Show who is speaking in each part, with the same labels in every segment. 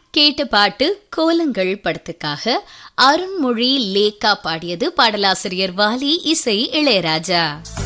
Speaker 1: கேட்ட பாட்டு கோலங்கள் படத்துக்காக அருண்மொழி லேக்கா பாடியது பாடலாசிரியர் வாலி இசை இளையராஜா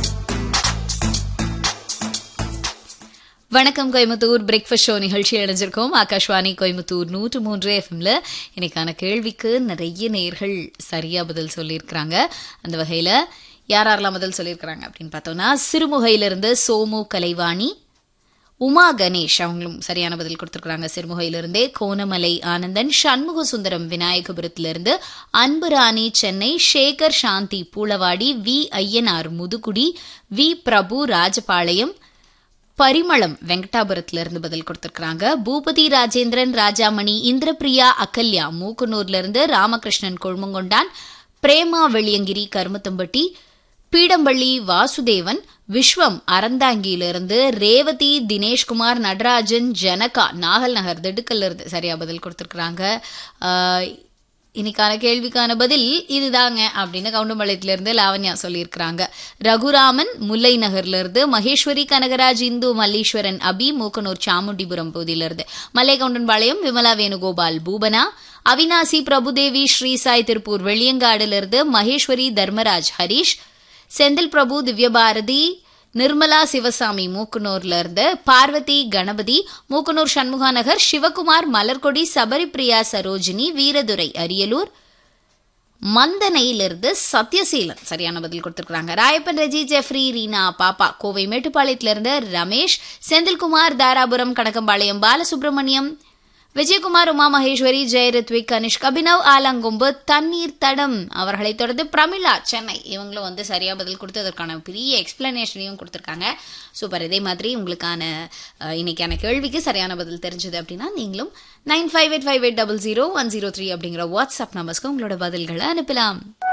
Speaker 1: வணக்கம் கோயம்புத்தூர் பிரேக்ஃபாஸ்ட் ஷோ நிகழ்ச்சி அடைஞ்சிருக்கோம் ஆகாஷ்வாணி கோயம்புத்தூர் நூற்று மூன்று எஃப்எம்ல இன்னைக்கான கேள்விக்கு நிறைய நேர்கள் சரியா பதில் சொல்லியிருக்கிறாங்க அந்த வகையில யார் யாரெல்லாம் பதில் சொல்லியிருக்கிறாங்க அப்படின்னு பார்த்தோம்னா சிறுமுகையிலிருந்து சோமு கலைவாணி உமா கணேஷ் அவங்களும் சரியான பதில் கொடுத்திருக்காங்க சிறுமுகையிலிருந்தே கோணமலை ஆனந்தன் சண்முக சுந்தரம் விநாயகபுரத்திலிருந்து அன்புராணி சென்னை சேகர் சாந்தி பூளவாடி வி ஐயனார் முதுகுடி வி பிரபு ராஜபாளையம் பரிமளம் வெங்கடாபுரத்திலிருந்து பதில் கொடுத்திருக்காங்க பூபதி ராஜேந்திரன் ராஜாமணி இந்திரபிரியா அகல்யா மூக்குனூர்ல இருந்து ராமகிருஷ்ணன் கொழுமங்கொண்டான் பிரேமா வெளியங்கிரி கருமத்தம்பட்டி பீடம்பள்ளி வாசுதேவன் விஸ்வம் அறந்தாங்கியிலிருந்து ரேவதி தினேஷ்குமார் நடராஜன் ஜனகா நாகல் நகர் திடுக்கல்ல இருந்து சரியா பதில் கொடுத்திருக்கிறாங்க ஆஹ், இன்னைக்கான கேள்விக்கான பதில் இதுதாங்க அப்படின்னு கவுண்டம்பாளையத்துல இருந்து லாவண்யா சொல்லியிருக்கிறாங்க ரகுராமன் முல்லை நகர்ல இருந்து மகேஸ்வரி கனகராஜ் இந்து மல்லீஸ்வரன் அபி மூக்கனூர் சாமுண்டிபுரம் பகுதியிலிருந்து மல்லை கவுண்டன்பாளையம் விமலா வேணுகோபால் பூபனா அவினாசி பிரபுதேவி ஸ்ரீசாய் திருப்பூர் வெளியங்காடிலிருந்து மகேஸ்வரி தர்மராஜ் ஹரிஷ் செந்தில் பிரபு திவ்யபாரதி நிர்மலா சிவசாமி மூக்குனூர்ல இருந்து பார்வதி கணபதி மூக்குனூர் சண்முகா நகர் சிவகுமார் மலர்கொடி சபரிபிரியா சரோஜினி வீரதுரை அரியலூர் மந்தனையிலிருந்து சத்யசீலன் சரியான பதில் கொடுத்திருக்காங்க ராயப்பன் ரெஜி ஜெஃப்ரி ரீனா பாப்பா கோவை மேட்டுப்பாளையத்திலிருந்து ரமேஷ் செந்தில்குமார் தாராபுரம் கணக்கம்பாளையம் பாலசுப்ரமணியம் விஜயகுமார் உமா மகேஸ்வரி ஜெயரித்விக் கனிஷ்க் அபினவ் ஆலங்கொம்பு தண்ணீர் தடம் அவர்களை தொடர்ந்து பிரமிளா சென்னை இவங்களும் வந்து சரியா பதில் கொடுத்து அதற்கான பெரிய எக்ஸ்பிளனேஷனையும் கொடுத்துருக்காங்க சூப்பர் இதே மாதிரி உங்களுக்கான அஹ், இன்னைக்கான கேள்விக்கு சரியான பதில் தெரிஞ்சது அப்படின்னா நீங்களும் nine five eight five eight double zero one zero three அப்படிங்கிற வாட்ஸ்அப் நம்பர்ஸ்க்கு உங்களோட பதில்களை அனுப்பலாம்